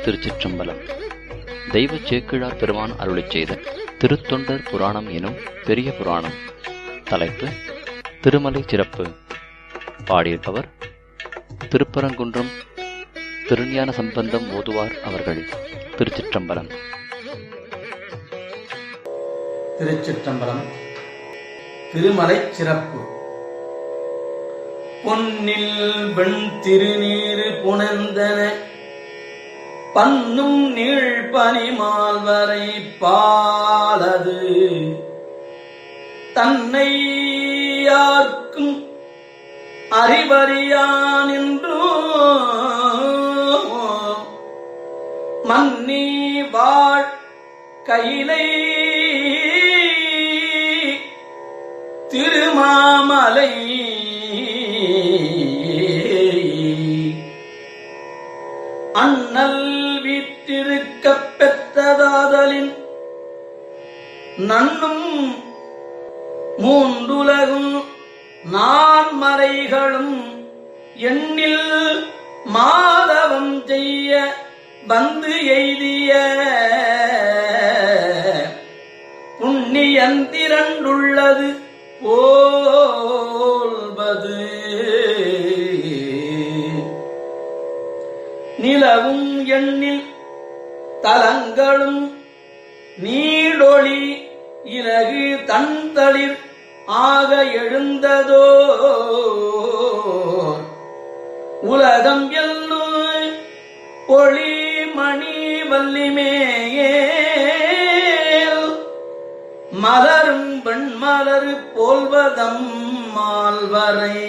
திருச்சிற்றம்பலம் தெய்வ சேக்கிழார் பெருமான் அருளிச் செய்த திருத்தொண்டர் புராணம் எனும் பெரிய புராணம் தலைப்பு திருமலை சிறப்பு பாடியிருப்பவர் திருப்பரங்குன்றம் திருஞான சம்பந்தம் ஓதுவார் அவர்கள் திருச்சிற்றம்பலம் திருச்சிற்றம்பலம் திருமலை சிறப்பு பொன்னில் வெண் திருநீரு புனந்தன பன்னும் நீள் பனிமால்வரை பாலது தன்னை யார்க்கும் அறிவறியான் மன்னி வாழ் கையிலை திருமாமலை அண்ணல் வீற்றிருக்கப் பெற்றதாதலின் நன்னும் மூன்றுலகும் நான் மறைகளும் எண்ணில் மாதவம் செய்ய வந்து எய்திய புண்ணியந்திரண்டுள்ளது போல்வது நிலவும் எண்ணில் தலங்களும் நீடொளி இலகு தன்தளிர் ஆக எழுந்ததோ உலகம் எல்லும் ஒளி மணி வல்லிமேயேல் மலரும் வெண்மலரு போல்வதம் மால்வரை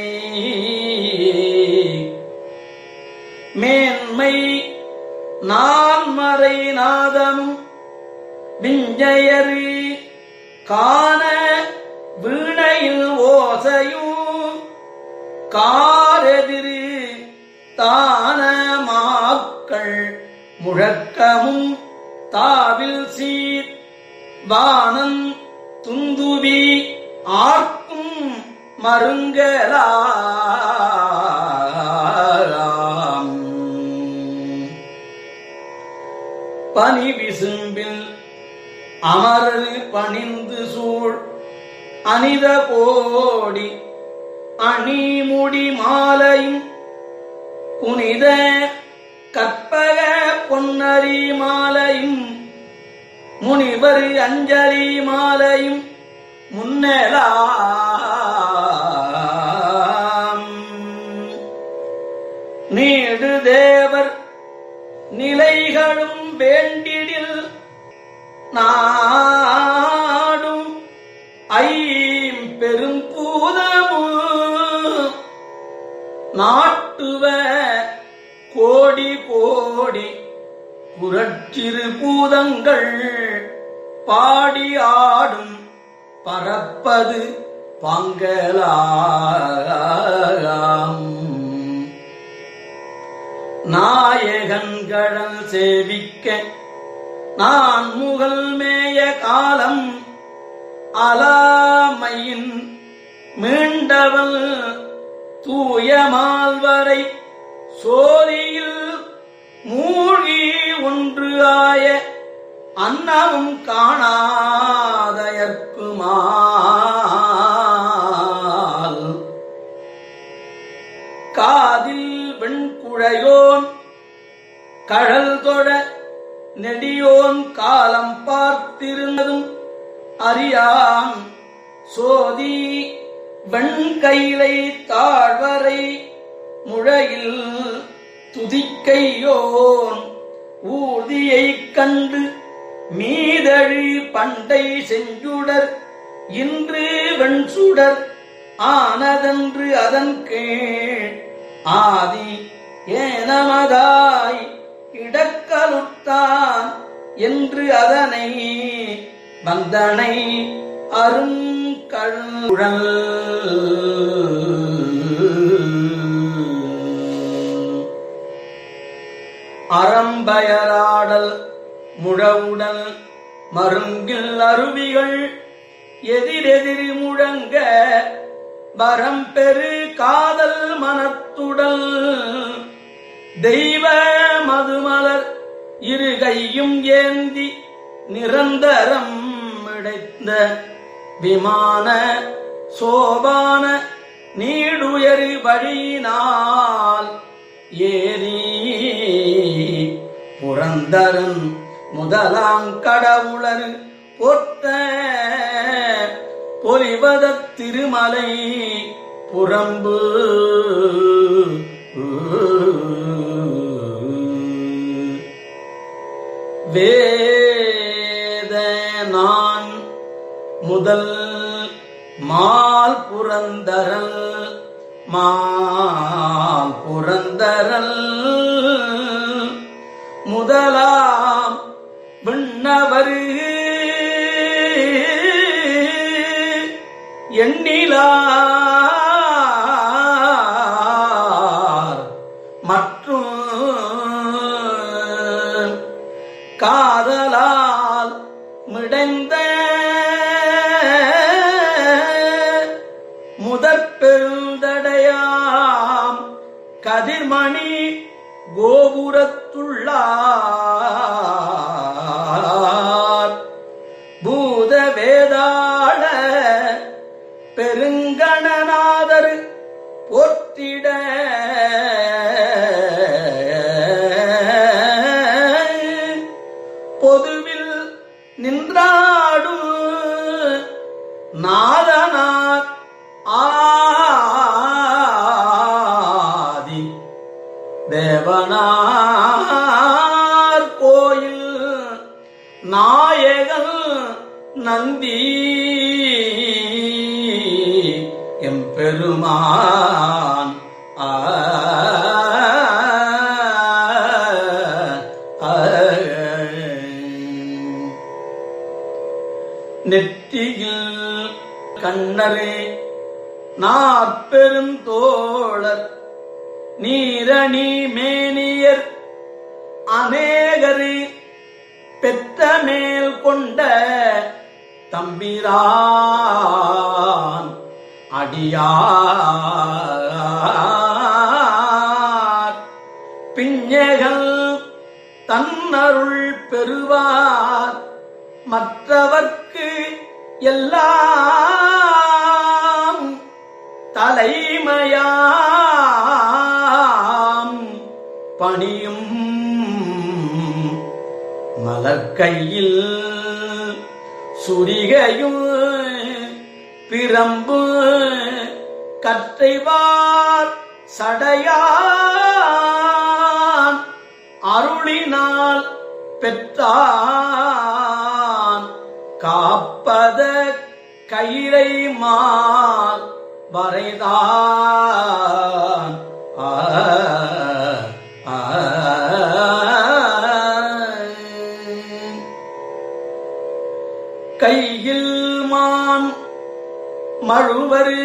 மேன்மை நான்மறை நாதமும் விஞ்சையரு காண வீணையில் ஓசையும் காரெதிரு தான மாக்கள் முழக்கமும் தாவில் சீர் வானம் துந்துவி ஆர்க்கும் மருங்கலாம் பனி விசும்பில் அமரரு பணிந்து சூழ் அனித கோடி அணிமுடி மாலையும் புனித கற்பக பொன்னரி மாலையும் முனிவர் அஞ்சலி மாலையும் முன்னலாம் நீடு தேவர் நிலைகளும் வேண்டிடில் நாடும் ஐம்பெரும் பூதமும் நாட்டுவ கோடி கோடி புரட்சிறு பூதங்கள் பாடி ஆடும் பரப்பது பங்கலாம் நாயகன்களல் சேவிக்க நான் முகல் மேய காலம் அலாமையின் மீண்டவள் தூய மால்வரை சோதியில் மூழ்கி ஒன்று ஆய அன்னமும் காணாதயற்குமால் காதில் வெண்குழையோன் கழல் தொட நெடியோன் காலம் பார்த்திருந்ததும் அறியான் சோதி வெண்கைலை தாழ்வரை முழையில் துதிக்கையோன் ஊதியைக் கண்டு மீதழி பண்டை செஞ்சுடர் இன்று வெண்சுடர் ஆனதன்று அதன் கீழ் ஆதி ஏனமதாய் இடக்கலுத்தான் என்று அதனை வந்தனை அருங்கழுழல் அறம்பயராடல் முழவுடல் மருங்கில் அருவிகள் எதிரெதிரி முழங்க வரம் பெரு காதல் மனத்துடல் தெய்வ மதுமலர் இரு கையும் ஏந்தி நிரந்தரம் இடைத்த விமான சோபான நீடுயரு வழியினால் ஏறி புரந்தரன் முதலாம் கடவுளர் பொத்த பொலிவத திருமலை புறம்பு வேத நான் முதல் மால் புரந்தரல் மால் புரந்தரல் முதலாம் விண்ணவரு எண்ணிலார் மற்றும் காதலால் மிடைந்த முதற்பெருந்தடையாம் கதிர்மணி கோபுரத்துள்ளார் பூத வேதாள பெருங்கணநாதர் போற்றிட பொதுவில் நின்றாடும் நாதனார் ஆதி தேவனார் கோயில் நாயகன் நந்தி எம்பெருமான் ஆ நெற்றியில் கண்ணரே நாற்பெருந்தோழர் நீரணி மேனியர் அநேகரு பெற்ற மேல் கொண்ட தம்பிரான் அடியார் பிஞ்சகள் தன்னருள் பெறுவார் மற்றவர்க்கு எல்லாம் தலைமையாம் பணியும் மலர்கையில் சுரிகையும் பிரம்பு கற்றைவார் சடையான் அருளினால் பெற்றான் காப்பத கயிறை மால் வரைதான் ஆ, ஆ. கையில் மான் மழுவரு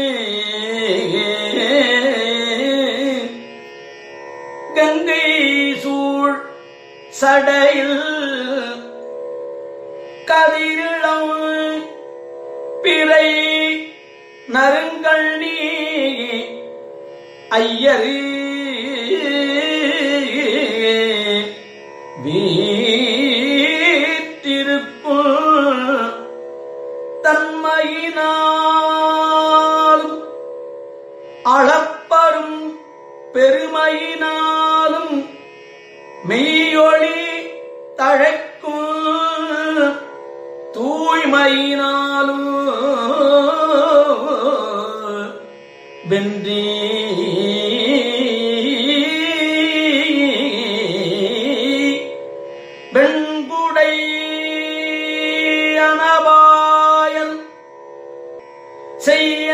கங்கை சூழ் சடையில் கதிரிளம் பிறை நறுங்கள் நீ ஐயரு வீட்டிருக்கும் தன்மையினாலும் அளப்பரும் பெருமையினாலும் மெய்யொளி தழைக்கும் தூய்மையினாலும் வென்றி வெண்குடை அனபாயல் செய்ய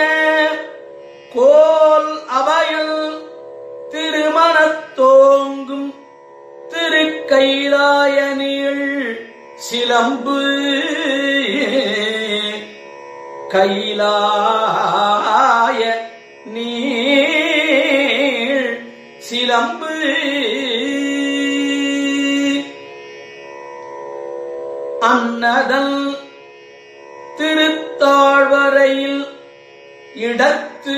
கோல் அபயல் திருமணத்தோங்கும் திருக்கைலாய நீள் சிலம்பு கைலாய நீள் சிலம்பு அன்னதல் திருத்தாழ்வரையில் இடத்து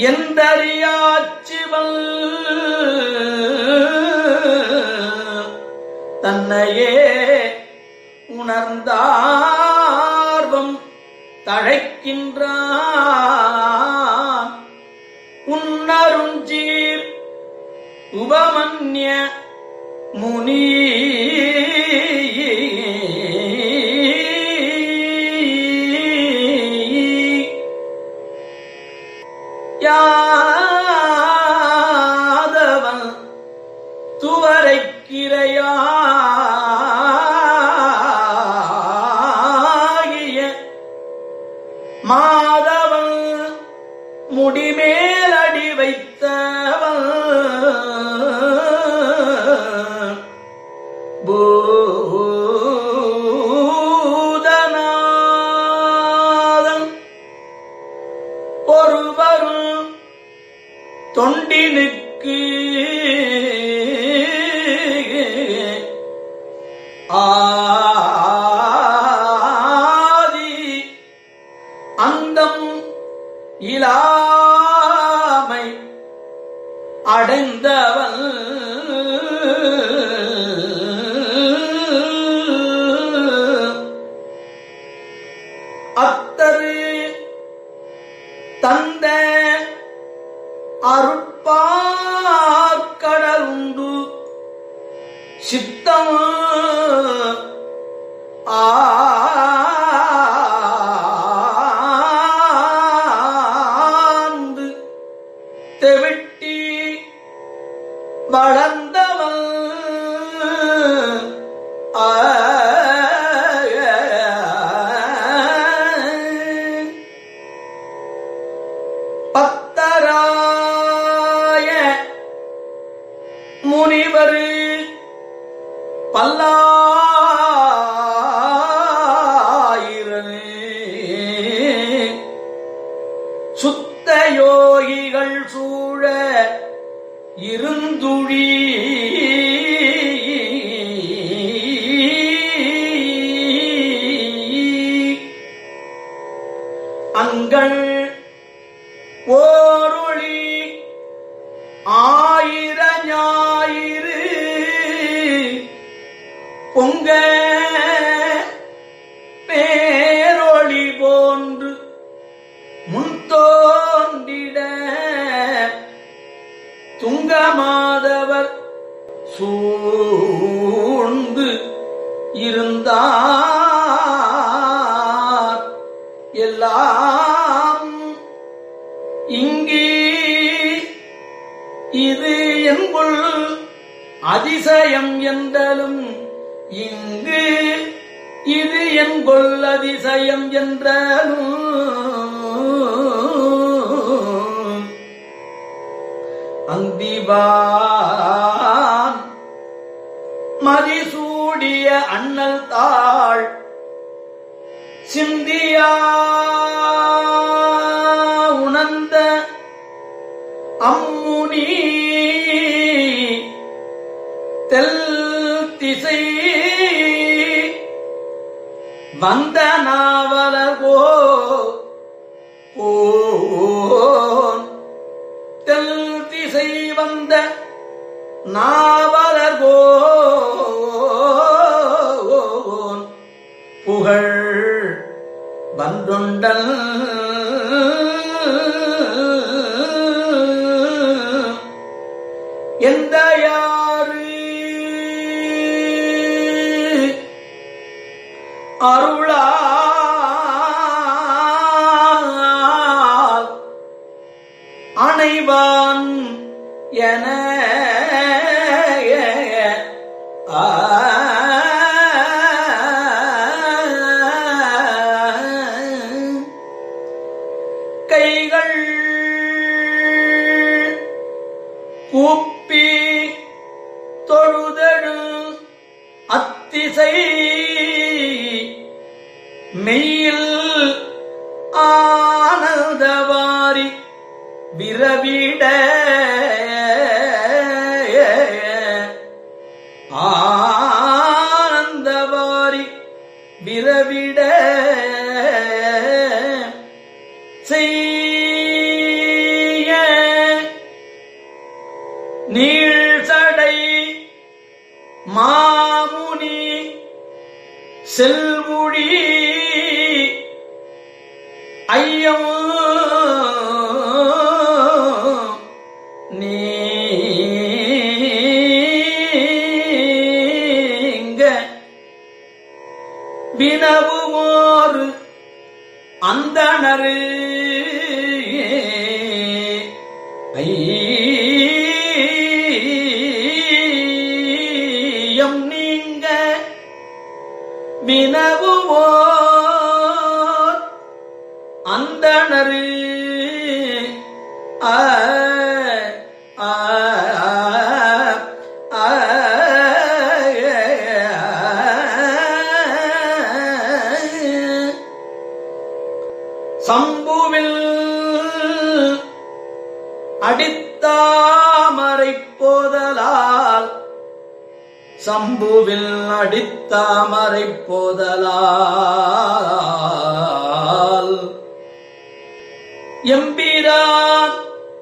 எந்தறியாச்சிவல் தன்னையே உணர்ந்தார்வம் தழைக்கின்றான் உன்னருஞ்சீர் உபமன்ய முனி யாதவன் துவரைக்கிரையாகிய மாதவன் முடிமேலடி வைத்தவன் பூதநாதன் ஒருவரும் தொண்டினுக்கு ஆதி அந்தம் இலாமை அடைந்தவன் அத்தரு தந்த அருட்பாக்கடலுண்டு சித்தம் ஆண்டு தெவிட்டி வளர்ந்தவன் ஆ பத்தராய முனிவர் பல்லாயிரனே சுத்த யோகிகள் சூழ இருந்துழி அங்கள் ஓரொளி ஆயிர ஞாயிறு பொங்க பேரொளி போன்று முன்தோன்றிட துங்கமாதவர் சூழ்ந்து இருந்தார் எல்லாம் இங்கே இது என்புள் அதிசயம் என்றலும் இங்கு இது என்பொல் அதிசயம் என்றலும் அந்திவான் மதிசூடிய அண்ணல் தாள் சிந்தியா உணர்ந்த அம்முனி தெல் திசை வந்த நாவலகோ ஓன் தெல் திசை வந்த நாவலகோன் புகழ் வந்துண்டல் எந்த யாரு அருளால் அணைவான் என ஆ கைகள் கூப்பி தொழுதழு அத்திசை மெய்யில் ஆனந்தவாரி விரவிட ஆனந்தவாரி விரவிட செய்ய செல்முடி ஐயம் நீங்க வினவுவோர் அந்தணரு ஐயம் நீங்க வினவுவோர் அந்தணரு ஆ ஆ ஆ சம்புவில் அடித்தாமரை போதலால் சம்புவில் அடித்தாமரை போதலால் எம்பிரான்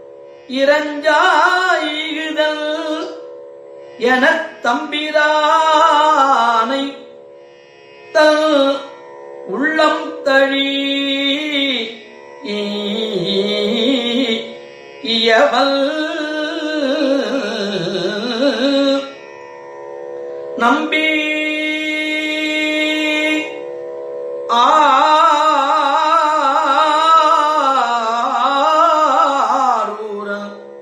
இரஞ்சாயுதல் எனத் தம்பிரானை தல் உள்ளம் தழி இயவல் நம்பி ஆரூர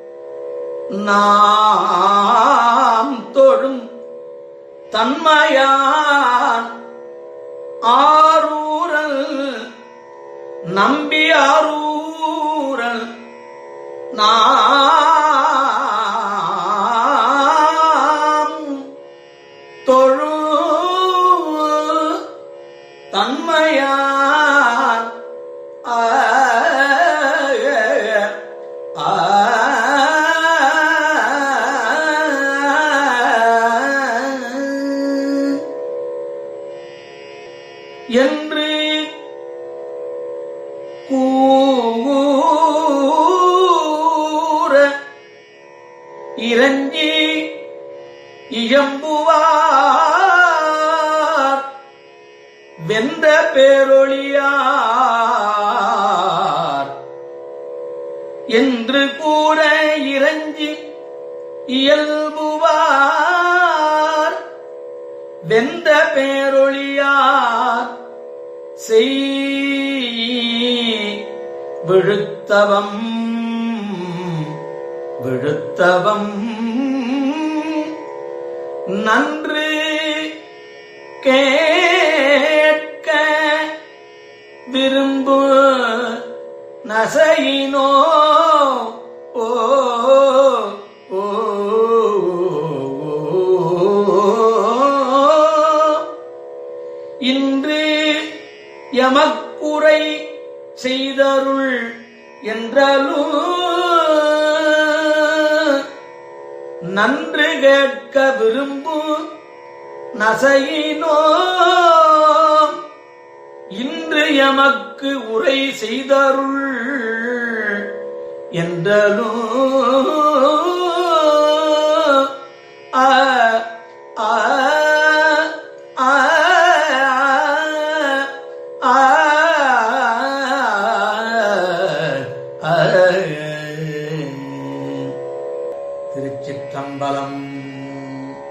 நாம் தொழும் தன்மையான் ஆரூரல் நம்பி ஆரூரல் நாம் தொழு தன்மையான் ஆ ஆ என்று கூற இறங்கி இயம்புவார் வென்ற பேரொழியார் என்று கூற இறங்கி இயல்புவார் வெந்த பேரொழியார் செய் விழுத்தவம் விழுத்தவம் நன்று கேட்க விரும்பு நசையினோ ஓ ஓ, இன்று எமக்குறை செய்தருள் என்றாலும் நன்று கேட்க விரும்பு நசையினோ இன்று எமக்கு உரை செய்தருள் என்றலும் ஆ ஆ ஆ ஆ திருச்சிற்றம்பலம்